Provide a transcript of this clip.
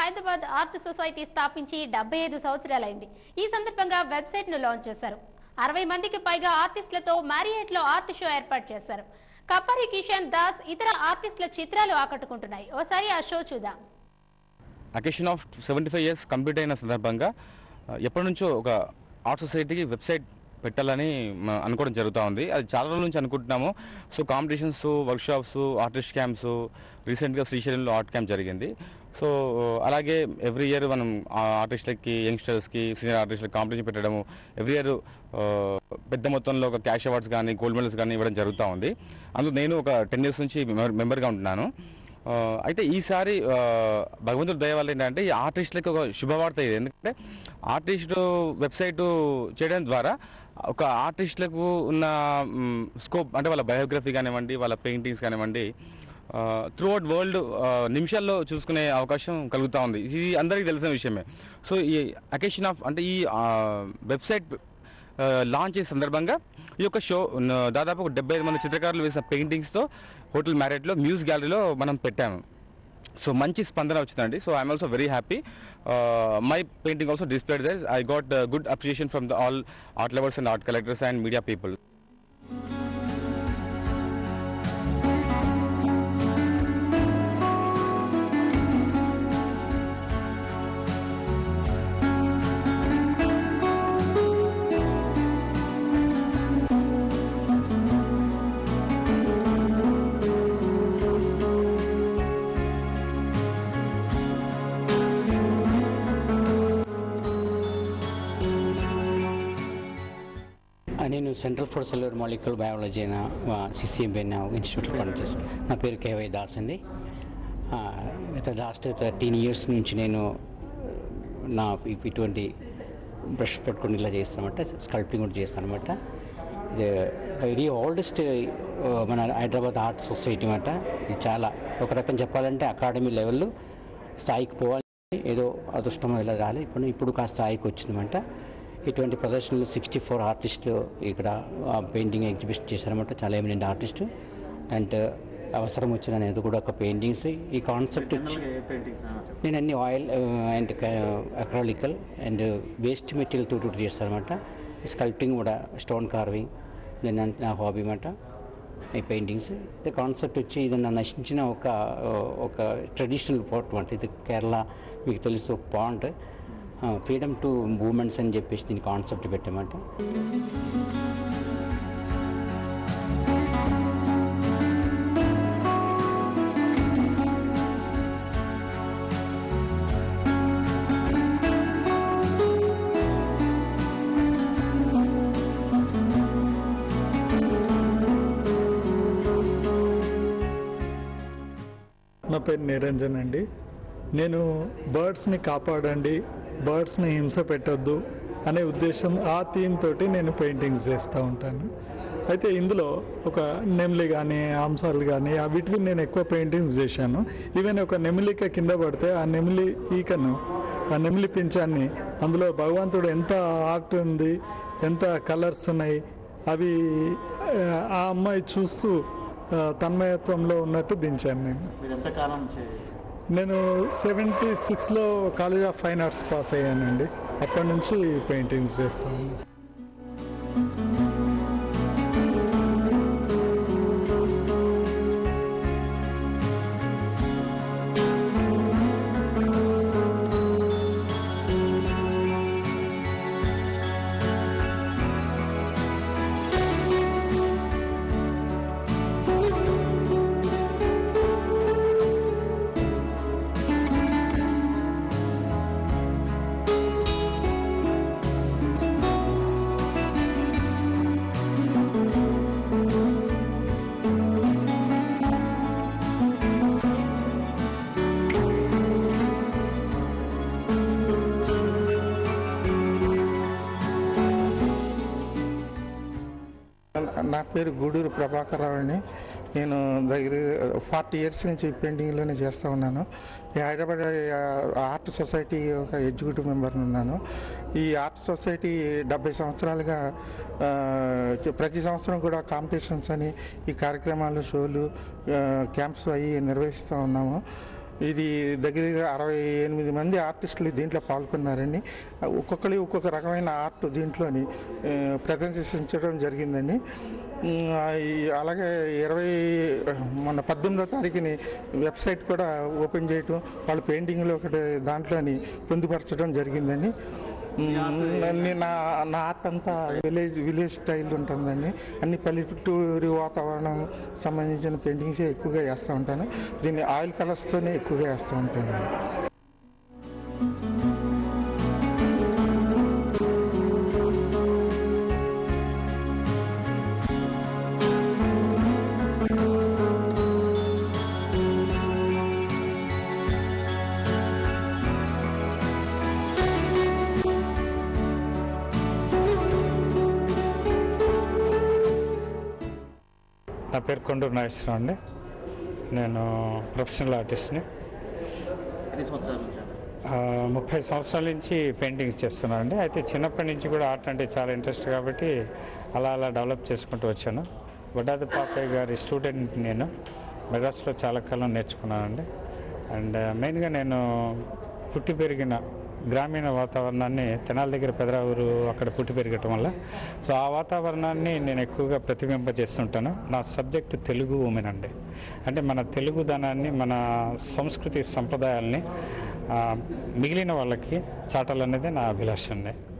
Hyderabad art society స్థాపించి డెబ్బై ఐదు సంవత్సరాలైంది ఈ సందర్భంగా వెబ్సైట్ ను లాంచ్ చేశారు అరవై మందికి పైగా ఆర్టిస్టులతో మ్యారియట్ లో ఆర్ట్ షో ఏర్పాటు చేశారు కప్పరి కిషన్ దాస్ ఇతర ఆర్టిస్టుల చిత్రాలు ఆకట్టుకుంటున్నాయి ఓసారి ఆ షో చూద్దాం occasion of seventy five years complete అయిన సందర్భంగా ఆ, ఎప్పటి నుంచో ఒక ఆర్ట్ సొసైటీకి వెబ్సైట్ పెట్టాలని మ- అనుకోవడం జరుగుతూ ఉంది అది చాలా రోజుల నుంచి అనుకుంటున్నాము so competitions workshops artist camps రీసెంట్గా శ్రీశైలంలో ఆర్ట్ క్యాంప్ జరిగింది సో అలాగే ఎవ్రీ ఇయర్ మనం ఆర్టిస్టులకి యంగ్స్టర్స్కి సీనియర్ ఆర్టిస్టులకి కాంపిటీషన్ పెట్టడము ఎవ్రీ ఇయర్ పెద్ద మొత్తంలో ఒక క్యాష్ అవార్డ్స్ కానీ గోల్డ్ మెడల్స్ కానీ ఇవ్వడం జరుగుతూ ఉంది అందులో నేను ఒక టెన్ ఇయర్స్ నుంచి మెంబర్- మెంబర్గా ఉంటున్నాను ఆ, అయితే ఈసారి ఆ, భగవంతుడి దయ వల్ల ఏంటంటే ఈ ఆర్టిస్టులకి ఒక శుభవార్త ఇది ఎందుకంటే ఆర్టిస్ట్ వెబ్సైట్ చేయడం ద్వారా ఒక ఆర్టిస్టులకు ఉన్న స్కోప్ అంటే వాళ్ళ బయోగ్రఫీ కానివ్వండి వాళ్ళ పెయింటింగ్స్ కానివ్వండి త్రూ అవుట్ వరల్డ్ నిమిషాల్లో చూసుకునే అవకాశం కలుగుతూ ఉంది ఇది అందరికీ తెలిసిన విషయమే సో ఈ అకేషన్ ఆఫ్ అంటే ఈ వెబ్సైట్ లాంచ్ చేసే సందర్భంగా ఈ యొక్క షో న- దాదాపు ఒక డెబ్బై ఐదు మంది చిత్రకారులు వేసిన పెయింటింగ్స్తో హోటల్ మ్యారెట్లో మ్యూజిక్ గ్యాలరీలో మనం పెట్టాము సో మంచి స్పందన వచ్చిందండి so I'm also very happy my painting also displayed there I got good appreciation from the all art lovers and art collectors and media people ఆ, నేను central for cellular molecular biology అయిన CCMB ఇన్స్టిట్యూట్లో పనిచేస్తాను నా పేరు KY Das అండి ఆ, గత లాస్ట్ థర్టీన్ ఇయర్స్ నుంచి నేను నా ఇ- ఇటువంటి బ్రష్ పెట్టుకుని ఇలా చేస్తానమాట స్కల్పింగ్ కూడా చేస్తాను అనమాట ఇది వెరీ ఓల్డెస్ట్ మన హైదరాబాద్ ఆర్ట్ సొసైటీ అనమాట ఇది చాలా ఒక రకం చెప్పాలంటే అకాడమీ లెవెల్లో స్థాయికి పోవాలి ఏదో అదృష్టం ఇలా రాలి ఇప్పుడు ఇప్పుడు కాస్త స్థాయికి వచ్చిందన్నమాట ఇటువంటి ప్రదర్శనలు సిక్స్టీ ఫోర్ ఆర్టిస్టులు ఇక్కడ పెయింటింగ్ ఎగ్జిబిషన్ చేశారన్నమాట చాలా ఎమినెంట్ ఆర్టిస్టు అండ్ అవసరం వచ్చిన అనేది కూడా ఒక పెయింటింగ్స్ ఈ కాన్సెప్ట్ వచ్చి నేను అన్ని oil and acrylic and waste material తోటి చేస్తాను అనమాట స్కల్ప్టింగ్ కూడా స్టోన్ కార్వింగ్ నేను నా హాబీ అనమాట ఈ పెయింటింగ్స్ ఇది కాన్సెప్ట్ వచ్చి ఇది నన్ను నశించిన ఒక ఒక ట్రెడిషనల్ పాట్ అనమాట ఇది కేరళ మీకు తెలుసు పాంట్ ఫ్రీడమ్ టు మూమెంట్స్ అని చెప్పేసి దీని కాన్సెప్ట్ పెట్టామంట నా పేరు నిరంజన్ అండి నేను బర్డ్స్ని కాపాడండి బర్డ్స్ని హింస పెట్టొద్దు అనే ఉద్దేశం ఆ థీమ్ తోటి నేను పెయింటింగ్స్ చేస్తూ ఉంటాను అయితే ఇందులో ఒక నెమిలి కానీ అంశాలు కానీ వీటివి నేను ఎక్కువ పెయింటింగ్స్ చేశాను ఈవెన్ ఒక నెమిలిక కింద పడితే ఆ నెమిలి ఈకను ఆ నెమిలి పింఛాన్ని అందులో భగవంతుడు ఎంత ఆర్ట్ ఉంది ఎంత కలర్స్ ఉన్నాయి అవి ఆ, ఆ అమ్మాయి చూస్తూ ఆ, తన్మయత్వంలో ఉన్నట్టు దించాను నేను మీరు ఎంతకాలం చే నేను సెవెంటీ సిక్స్లో college of fine arts pass అయ్యానండి అప్పటి నుంచి పెయింటింగ్స్ చేస్తాను నా పేరు గూడూరు ప్రభాకర్ అండి నేను దగ్గర ఫార్టీ ఇయర్స్ నుంచి పెయింటింగ్లోనే చేస్తూ ఉన్నాను ఈ హైదరాబాద్ ఆ, ఆర్ట్ సొసైటీ ఒక ఎగ్జిక్యూటివ్ మెంబర్ ఉన్నాను ఈ ఆర్ట్ సొసైటీ డెబ్బై సంవత్సరాలుగా ఆ, చ- ప్రతి సంవత్సరం కూడా కాంపిటీషన్స్ అని ఈ కార్యక్రమాలు షోలు ఆ, క్యాంప్స్ అవి నిర్వహిస్తూ ఉన్నాము ఇది దగ్గర దగ్గర అరవై ఎనిమిది మంది ఆర్టిస్టులు దీంట్లో పాల్గొన్నారండి ఒక్కొక్కరి ఒక్కొక్క రకమైన ఆర్ట్ దీంట్లోని ఆ, ప్రదర్శించడం జరిగిందండి ఉమ్, ఆ, ఈ- అలాగే ఇరవై మొన్న పద్దెనిమిదో తారీఖుని వెబ్సైట్ కూడా ఓపెన్ చేయటం వాళ్ళ పెయింటింగ్లో ఒకటి దాంట్లోని పొందుపరచడం జరిగిందండి ఉమ్, నేను నా నా ఆర్ట్ అంతా విలేజ్ విలేజ్ స్టైల్ ఉంటుందండి అన్ని పల్లెటూరి వాతావరణం సంబంధించిన పెయింటింగ్సే ఎక్కువగా వేస్తూ ఉంటాను దీన్ని ఆయిల్ కలర్స్తోనే ఎక్కువగా వేస్తూ ఉంటాను నా పేరు కొండూరు నాగేశ్వరరావు అండి నేను ప్రొఫెషనల్ ఆర్టిస్ట్ని ఆ, ముప్పై సంవత్సరాల నుంచి పెయింటింగ్స్ చేస్తున్నాను అండి అయితే చిన్నప్పటి నుంచి కూడా ఆర్ట్ అంటే చాలా ఇంట్రెస్ట్ కాబట్టి అలా అలా డెవలప్ చేసుకుంటూ వచ్చాను వడ్డాది పాపయ్య గారి స్టూడెంట్ నేను మెడ్రాస్లో చాలా కాలం నేర్చుకున్నానండి అండ్ మెయిన్గా నేను పుట్టి పెరిగిన గ్రామీణ వాతావరణాన్ని తెనాల దగ్గర పెదరావురు అక్కడ పుట్టి పెరగటం వల్ల సో ఆ వాతావరణాన్ని నేను ఎక్కువగా ప్రతిబింబజేస్తుంటాను నా సబ్జెక్టు తెలుగు ఉమెన్ అండి అంటే మన తెలుగుదనాన్ని మన సంస్కృతి సంప్రదాయాల్ని ఆ, మిగిలిన వాళ్ళకి చాటాలనేది నా అభిలాష అండి